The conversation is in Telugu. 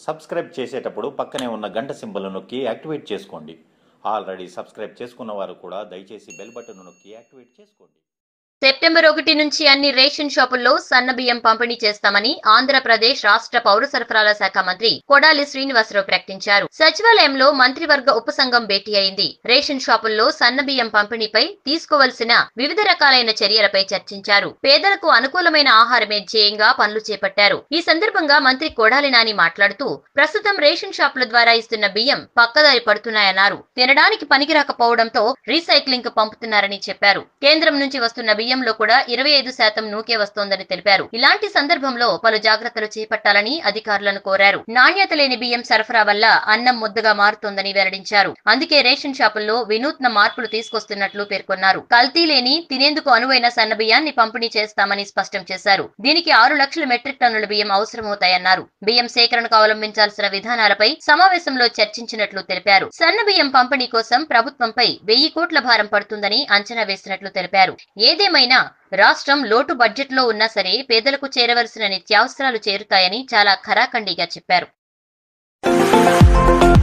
సబ్స్క్రైబ్ చేసేటప్పుడు పక్కనే ఉన్న గంట సింబల్ నొక్కి యాక్టివేట్ చేసుకోండి ఆల్రెడీ సబ్స్క్రైబ్ చేసుకున్న వారు కూడా దయచేసి బెల్ బటన్ నొక్కి యాక్టివేట్ చేసుకోండి సెప్టెంబర్ ఒకటి నుంచి అన్ని రేషన్ షాపుల్లో సన్న బియ్యం పంపిణీ చేస్తామని ఆంధ్రప్రదేశ్ రాష్ట్ర పౌర సరఫరాల శాఖ మంత్రి కొడాలి శ్రీనివాసరావు ప్రకటించారు సచివాలయంలో మంత్రివర్గ ఉపసంఘం భేటీ అయింది రేషన్ షాపుల్లో సన్న బియ్యం పంపిణీపై తీసుకోవలసిన వివిధ రకాలైన చర్యలపై చర్చించారు పేదలకు అనుకూలమైన ఆహారమే ధ్యేయంగా పనులు చేపట్టారు ఈ సందర్భంగా మంత్రి కొడాలి నాని మాట్లాడుతూ ప్రస్తుతం రేషన్ షాపుల ద్వారా ఇస్తున్న బియ్యం పక్కదారి పడుతున్నాయన్నారు తినడానికి పనికి రాకపోవడంతో రీసైక్లింగ్ కు పంపుతున్నారని చెప్పారు కేంద్రం నుంచి వస్తున్న బియ్యంలో కూడా ఇరవై ఐదు శాతం నూకే వస్తోందని తెలిపారు ఇలాంటి సందర్భంలో పలు జాగ్రత్తలు చేపట్టాలని అధికారులను కోరారు నాణ్యత లేని బియ్యం సరఫరా వల్ల అన్నం ముద్దగా మారుతోందని వెల్లడించారు అందుకే రేషన్ షాపుల్లో వినూత్న మార్పులు తీసుకొస్తున్నట్లు పేర్కొన్నారు కల్తీ లేని తినేందుకు అనువైన సన్న బియ్యాన్ని పంపిణీ చేస్తామని స్పష్టం చేశారు దీనికి ఆరు లక్షల మెట్రిక్ టన్నుల బియ్యం అవసరమవుతాయన్నారు బియ్యం సేకరణకు అవలంబించాల్సిన విధానాలపై సమావేశంలో చర్చించినట్లు తెలిపారు సన్న బియ్యం పంపిణీ కోసం ప్రభుత్వంపై వెయ్యి కోట్ల భారం పడుతుందని అంచనా వేసినట్లు తెలిపారు ఏదేమైనా రాష్ట్రం లోటు బడ్జెట్ లో ఉన్నా సరే పేదలకు చేరవలసిన నిత్యావసరాలు చేరుతాయని చాలా ఖరాఖండిగా చెప్పారు